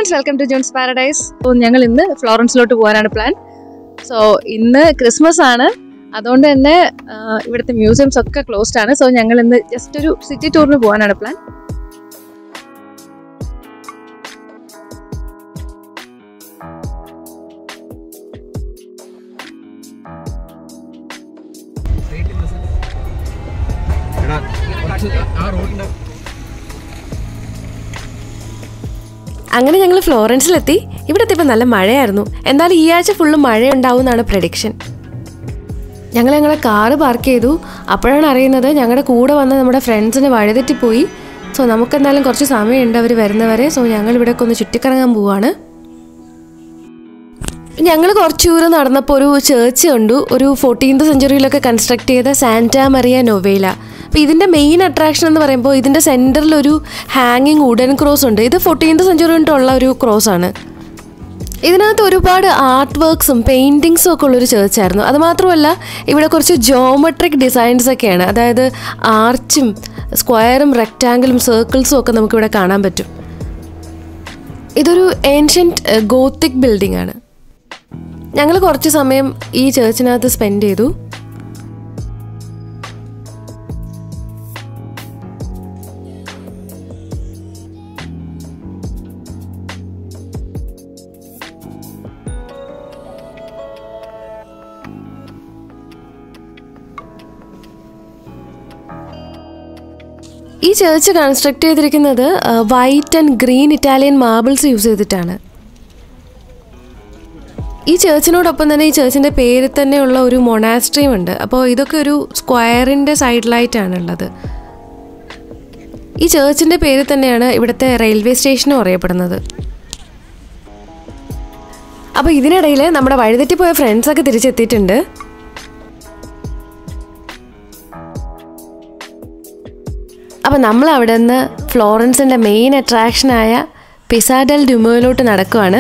Friends welcome to John's Paradise ഞങ്ങൾ ഇന്ന് ഫ്ലോറൻസിലോട്ട് പോകാനാണ് പ്ലാൻ സോ ഇന്ന് ക്രിസ്മസ് ആണ് അതുകൊണ്ട് തന്നെ ആ, ഇവിടുത്തെ മ്യൂസിയംസ് ഒക്കെ ക്ലോസ്ഡ് ആണ് സോ ഞങ്ങൾ ഇന്ന് ജസ്റ്റ് ഒരു സിറ്റി ടൂറിന് പോകാനാണ് പ്ലാൻ എടാ കുറച്ച് ആ റോഡിന്റെ അങ്ങനെ ഞങ്ങൾ ഫ്ലോറൻസിലെത്തി ഇവിടെ എത്തിയപ്പോൾ നല്ല മഴയായിരുന്നു എന്തായാലും ഈ ആഴ്ച ഫുള്ള് മഴയുണ്ടാവും എന്നാണ് പ്രഡിക്ഷൻ ഞങ്ങൾ ഞങ്ങളെ കാറ് പാർക്ക് ചെയ്തു അപ്പോഴാണ് അറിയുന്നത് ഞങ്ങളുടെ കൂടെ വന്ന നമ്മുടെ ഫ്രണ്ട്സിന് വഴിതെറ്റിപ്പോയി സോ നമുക്ക് എന്തായാലും കുറച്ച് സമയമുണ്ട് അവർ വരുന്നവരെ സോ ഞങ്ങൾ ഇവിടെ ഒന്ന് ചുറ്റിക്കറങ്ങാൻ പോവാണ് ഞങ്ങൾ കുറച്ച് ദൂരം നടന്നപ്പോൾ ഒരു ചേർച്ച് കണ്ടു ഒരു ഫോർട്ടീൻത് സെഞ്ചുറിയിലൊക്കെ കൺസ്ട്രക്ട് ചെയ്ത സാന്റാ മറിയ നൊവേല അപ്പോൾ ഇതിൻ്റെ മെയിൻ അട്രാക്ഷൻ എന്ന് പറയുമ്പോൾ ഇതിൻ്റെ സെൻറ്ററിൽ ഒരു ഹാങ്ങിങ് വുഡൻ ക്രോസ് ഉണ്ട് ഇത് ഫോർട്ടീൻത് സെഞ്ചുറി തൊട്ടുള്ള ഒരു ക്രോസ് ആണ് ഇതിനകത്ത് ഒരുപാട് ആർട്ട് വർക്ക്സും പെയിൻറ്റിങ്സും ഒക്കെ ഉള്ളൊരു ചേർച്ചായിരുന്നു അതുമാത്രമല്ല ഇവിടെ കുറച്ച് ജോമെട്രിക് ഡിസൈൻസ് ഒക്കെയാണ് അതായത് ആർച്ചും സ്ക്വയറും റെക്റ്റാങ്കിളും സർക്കിൾസും ഒക്കെ നമുക്കിവിടെ കാണാൻ പറ്റും ഇതൊരു ഏൻഷ്യൻറ്റ് ഗോത്തിക് ബിൽഡിംഗ് ആണ് ഞങ്ങൾ കുറച്ച് സമയം ഈ ചേർച്ചിനകത്ത് സ്പെൻഡ് ചെയ്തു ഈ ചേർച്ച് കൺസ്ട്രക്ട് ചെയ്തിരിക്കുന്നത് white and green Italian marbles use ചെയ്തിട്ടാണ് ഈ ചേർച്ചിനോടൊപ്പം തന്നെ ഈ ചേർച്ചിൻ്റെ പേരിൽ തന്നെയുള്ള ഒരു മൊണാസ്ട്രിയും ഉണ്ട് അപ്പോൾ ഇതൊക്കെ ഒരു സ്ക്വയറിൻ്റെ സൈഡിലായിട്ടാണ് ഉള്ളത് ഈ ചേർച്ചിൻ്റെ പേരിൽ തന്നെയാണ് ഇവിടുത്തെ റെയിൽവേ സ്റ്റേഷനും അറിയപ്പെടുന്നത് അപ്പോൾ ഇതിനിടയിൽ നമ്മുടെ വഴിതെറ്റിപ്പോയ ഫ്രണ്ട്സൊക്കെ തിരിച്ചെത്തിയിട്ടുണ്ട് അപ്പോൾ നമ്മൾ അവിടെ നിന്ന് ഫ്ലോറൻസിൻ്റെ മെയിൻ അട്രാക്ഷനായ പിസാഡൽ ഡുമോയിലോട്ട് നടക്കുവാണ്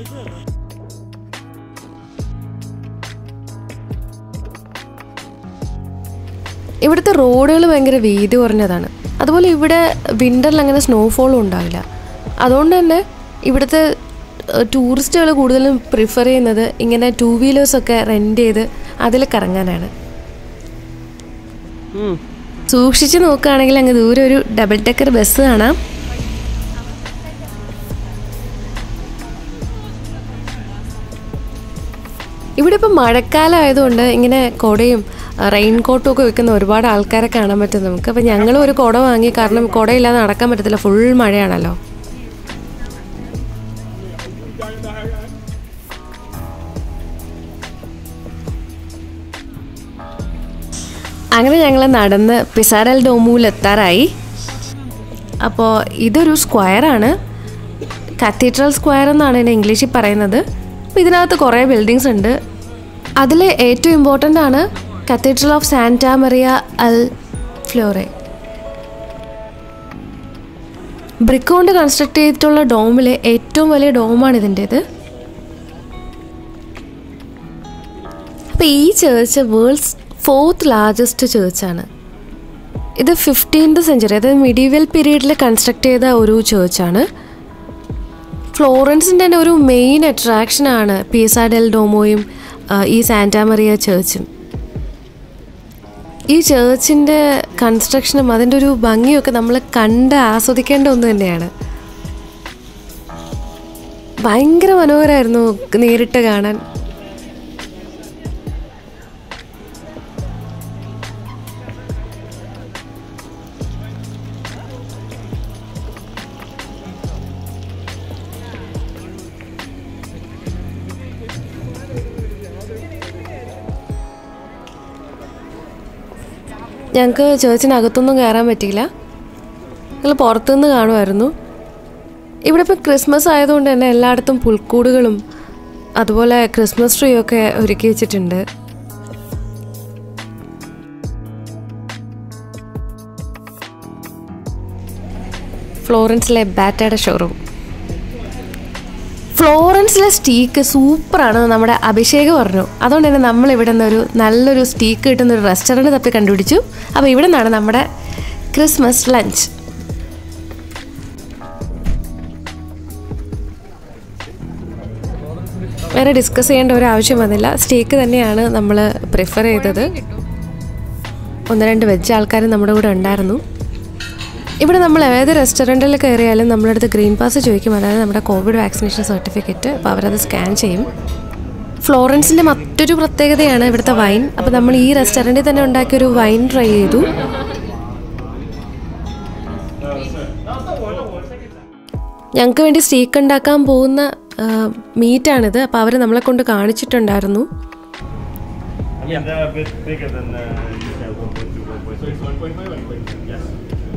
ഇവിടുത്തെ റോഡുകൾ ഭയങ്കര വീതി കുറഞ്ഞതാണ് അതുപോലെ ഇവിടെ വിൻ്ററിൽ അങ്ങനെ സ്നോഫോളും ഉണ്ടാവില്ല അതുകൊണ്ട് തന്നെ ഇവിടുത്തെ ടൂറിസ്റ്റുകൾ കൂടുതലും പ്രിഫർ ചെയ്യുന്നത് ഇങ്ങനെ ടൂ വീലേഴ്സൊക്കെ റെൻ്റ് ചെയ്ത് അതിൽ കറങ്ങാനാണ് സൂക്ഷിച്ച് നോക്കുകയാണെങ്കിൽ അങ്ങ് ദൂരെ ഒരു ഡബിൾ ഡെക്കർ ബസ് കാണാം ഇവിടെ ഇപ്പം മഴക്കാലം ആയതുകൊണ്ട് ഇങ്ങനെ കുടയും റെയിൻ കോട്ടും ഒക്കെ വെക്കുന്ന ഒരുപാട് ആൾക്കാരെ കാണാൻ പറ്റും നമുക്ക് അപ്പം ഞങ്ങളും ഒരു കുട വാങ്ങി കാരണം കുടയില്ലാതെ നടക്കാൻ പറ്റത്തില്ല ഫുൾ മഴയാണല്ലോ അങ്ങനെ ഞങ്ങൾ നടന്ന് പിസാരൽ ഡോമൂൽ എത്താറായി അപ്പോൾ ഇതൊരു സ്ക്വയറാണ് കത്തീഡ്രൽ സ്ക്വയർ എന്നാണ് ഇതിനെ ഇംഗ്ലീഷിൽ പറയുന്നത് അപ്പോൾ ഇതിനകത്ത് കുറേ ബിൽഡിങ്സ് ഉണ്ട് അതിൽ ഏറ്റവും ഇമ്പോർട്ടൻ്റ് ആണ് cathedral of Santa Maria al Fiore brick കൊണ്ട് കൺസ്ട്രക്ട് ചെയ്തിട്ടുള്ള ഡോമിലെ ഏറ്റവും വലിയ ഡോമാണ് ഇതിൻ്റേത് അപ്പോൾ ഈ ചേർച്ച് വേൾഡ്സ് ഫോർത്ത് ലാർജസ്റ്റ് ചേർച്ചാണ് ഇത് ഫിഫ്റ്റീൻത് സെഞ്ചുറി അതായത് മിഡീവൽ പീരീഡിൽ കൺസ്ട്രക്ട് ചെയ്ത ഒരു ചേർച്ചാണ് ഫ്ലോറൻസിൻ്റെ തന്നെ ഒരു മെയിൻ അട്രാക്ഷനാണ് പീസ ഡെൽ ഡോമോയും ആ, ഈ സാന്റാമറിയ ചേർച്ചും ഈ ചേർച്ചിൻ്റെ കൺസ്ട്രക്ഷനും അതിൻ്റെ ഒരു ഭംഗിയൊക്കെ നമ്മൾ കണ്ട് ആസ്വദിക്കേണ്ട ഒന്ന് തന്നെയാണ് ഭയങ്കര മനോഹരമായിരുന്നു നേരിട്ട് കാണാൻ ഞങ്ങൾക്ക് ചേർച്ചിനകത്തൊന്നും കയറാൻ പറ്റിയില്ല ഞങ്ങൾ പുറത്തുനിന്ന് കാണുമായിരുന്നു ഇവിടെ ഇപ്പോൾ ക്രിസ്മസ് ആയതുകൊണ്ട് തന്നെ എല്ലായിടത്തും പുൽക്കൂടുകളും അതുപോലെ ക്രിസ്മസ് ട്രീ ഒക്കെ ഒരുക്കി വെച്ചിട്ടുണ്ട് ഫ്ലോറൻസിലെ ബാറ്റയുടെ ഷോറൂം ഫ്ലോറൻസിലെ സ്റ്റീക്ക് സൂപ്പറാണെന്ന് നമ്മുടെ അഭിഷേക് പറഞ്ഞു അതുകൊണ്ട് തന്നെ നമ്മൾ ഇവിടെ നിന്ന് ഒരു നല്ലൊരു സ്റ്റീക്ക് കിട്ടുന്ന ഒരു റെസ്റ്റോറൻറ്റ് തപ്പി കണ്ടുപിടിച്ചു അപ്പോൾ ഇവിടെ നിന്നാണ് നമ്മുടെ ക്രിസ്മസ് ലഞ്ച് വേറെ ഡിസ്കസ് ചെയ്യേണ്ട ഒരു ആവശ്യം വന്നില്ല സ്റ്റേക്ക് തന്നെയാണ് നമ്മൾ പ്രിഫർ ചെയ്തത് ഒന്ന് രണ്ട് വെജ് ആൾക്കാർ നമ്മുടെ കൂടെ ഉണ്ടായിരുന്നു ഇവിടെ നമ്മൾ ഏത് റെസ്റ്റോറൻറ്റിൽ കയറിയാലും നമ്മുടെ അടുത്ത് ഗ്രീൻ പാസ് ചോദിക്കും അതായത് നമ്മുടെ കോവിഡ് വാക്സിനേഷൻ സർട്ടിഫിക്കറ്റ് അപ്പോൾ അവരത് സ്കാൻ ചെയ്യും ഫ്ലോറൻസിൻ്റെ മറ്റൊരു പ്രത്യേകതയാണ് ഇവിടുത്തെ വൈൻ അപ്പോൾ നമ്മൾ ഈ റെസ്റ്റോറൻറ്റിൽ തന്നെ ഉണ്ടാക്കിയ ഒരു വൈൻ ട്രൈ ചെയ്തു ഞങ്ങൾക്ക് വേണ്ടി സ്റ്റീക്ക് ഉണ്ടാക്കാൻ പോകുന്ന മീറ്റാണിത് അപ്പോൾ അവർ നമ്മളെ കൊണ്ട് കാണിച്ചിട്ടുണ്ടായിരുന്നു Yeah. They're a bit bigger than uh, usual 1.2, 1.3. So it's 1.5 1.2? Yes.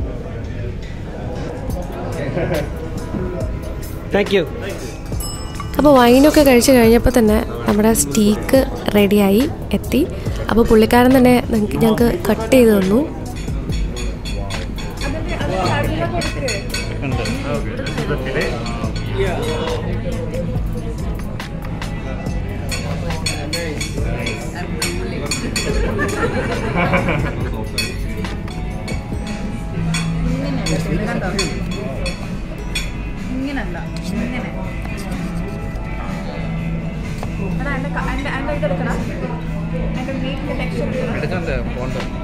Thank you അപ്പോൾ വൈനൊക്കെ കഴിച്ച് കഴിഞ്ഞപ്പോൾ തന്നെ നമ്മുടെ സ്റ്റീക്ക് റെഡിയായി എത്തി അപ്പോൾ പുള്ളിക്കാരൻ തന്നെ ഞങ്ങൾക്ക് ഞങ്ങൾക്ക് കട്ട് ചെയ്ത് തന്നു Okay, this is the fillet. ഇങ്ങനല്ല ഇങ്ങനെ എടാ എൻ്റെ ക- എൻ്റെ എൻ്റെ ഇതെടുക്കടാ എൻ്റെ മീറ്റിൻ്റെ ടെക്സ്ചർ എടുക്കണം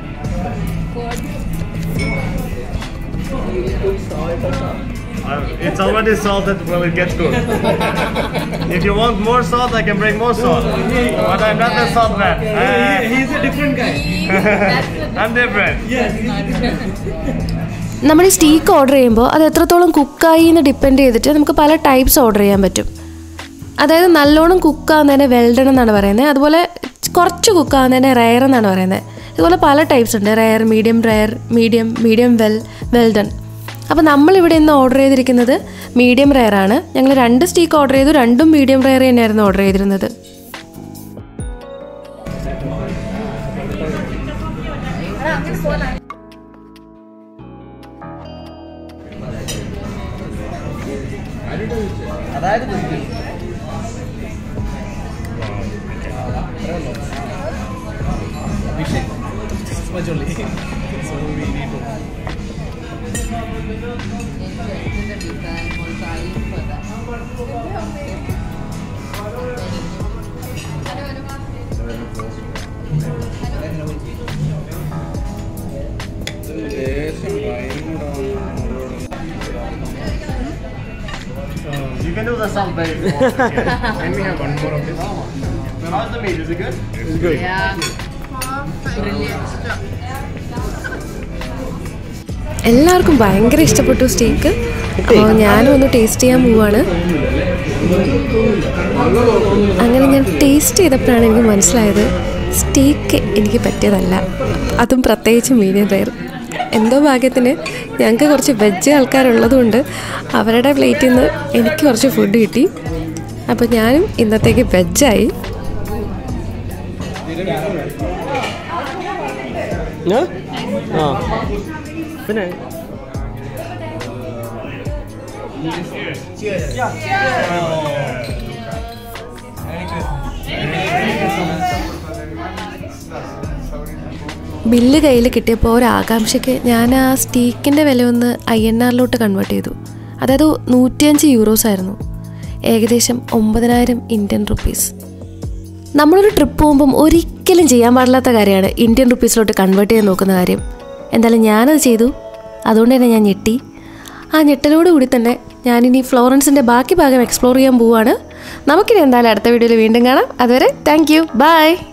Uh, it's already salted when it gets cooked. if you want more salt, I can bring more salt. But I'm not a salt man. Uh, he's a different guy I'm different. നമ്മൾ ഈ steak order ചെയ്യുമ്പോൾ അത് എത്രത്തോളം കുക്കായി എന്ന് depend ചെയ്തിട്ട് നമുക്ക് പല ടൈപ്സ് ഓർഡർ ചെയ്യാൻ പറ്റും അതായത് നല്ലോണം കുക്കാവുന്നതിനെ വെൽഡൺ എന്നാണ് പറയുന്നത് അതുപോലെ കുറച്ച് കുക്കാവുന്നതിനെ റയർ എന്നാണ് പറയുന്നത് ഇതുപോലെ പല ടൈപ്സ് ഉണ്ട് rare medium rare medium medium well well done അപ്പോൾ നമ്മളിവിടെ ഇന്ന് ഓർഡർ ചെയ്തിരിക്കുന്നത് മീഡിയം റയർ ആണ് ഞങ്ങൾ രണ്ട് സ്റ്റീക്ക് ഓർഡർ ചെയ്തു രണ്ടും മീഡിയം റയർ തന്നെയായിരുന്നു ഓർഡർ ചെയ്തിരുന്നത് You can do the salt bay if you want. Can we have one more of this? How's the meat? Is it good? It's good. എല്ലാവർക്കും ഭയങ്കര ഇഷ്ടപ്പെട്ടു സ്റ്റേക്ക് അപ്പോൾ ഞാനും ഒന്ന് ടേസ്റ്റ് ചെയ്യാൻ പോവാണ് അങ്ങനെ ഞാൻ ടേസ്റ്റ് ചെയ്തപ്പോഴാണ് എനിക്ക് മനസ്സിലായത് സ്റ്റേക്ക് എനിക്ക് പറ്റിയതല്ല അതും പ്രത്യേകിച്ച് മീഡിയം റയർ എന്തോ ഭാഗ്യത്തിന് ഞങ്ങൾക്ക് കുറച്ച് വെജ് ആൾക്കാരുള്ളതുകൊണ്ട് അവരുടെ പ്ലേറ്റിൽ നിന്ന് എനിക്ക് കുറച്ച് ഫുഡ് കിട്ടി അപ്പോൾ ഞാനും ഇന്നത്തേക്ക് വെജായി ആ പിന്നെ ബില്ല് കയ്യിൽ കിട്ടിയപ്പോൾ ഒരു ആകാംക്ഷയ്ക്ക് ഞാൻ ആ സ്റ്റീക്കിൻ്റെ വില ഒന്ന് ഐ എൻ ആറിലോട്ട് കൺവേർട്ട് ചെയ്തു അതായത് നൂറ്റിയഞ്ച് യൂറോസ് ആയിരുന്നു ഏകദേശം ഒമ്പതിനായിരം ഇന്ത്യൻ റുപ്പീസ് നമ്മളൊരു ട്രിപ്പ് പോകുമ്പം ഒരിക്കലും ചെയ്യാൻ പാടില്ലാത്ത കാര്യമാണ് ഇന്ത്യൻ റുപ്പീസിലോട്ട് കൺവേർട്ട് ചെയ്യാൻ നോക്കുന്ന കാര്യം എന്തായാലും ഞാനത് ചെയ്തു അതുകൊണ്ട് തന്നെ ഞാൻ ഞെട്ടി ആ ഞെട്ടലോട് കൂടി തന്നെ ഞാനിനി ഫ്ലോറൻസിൻ്റെ ബാക്കി ഭാഗം എക്സ്പ്ലോർ ചെയ്യാൻ പോവുകയാണ് നമുക്കിനി എന്തായാലും അടുത്ത വീഡിയോയിൽ വീണ്ടും കാണാം അതുവരെ താങ്ക് യു ബൈ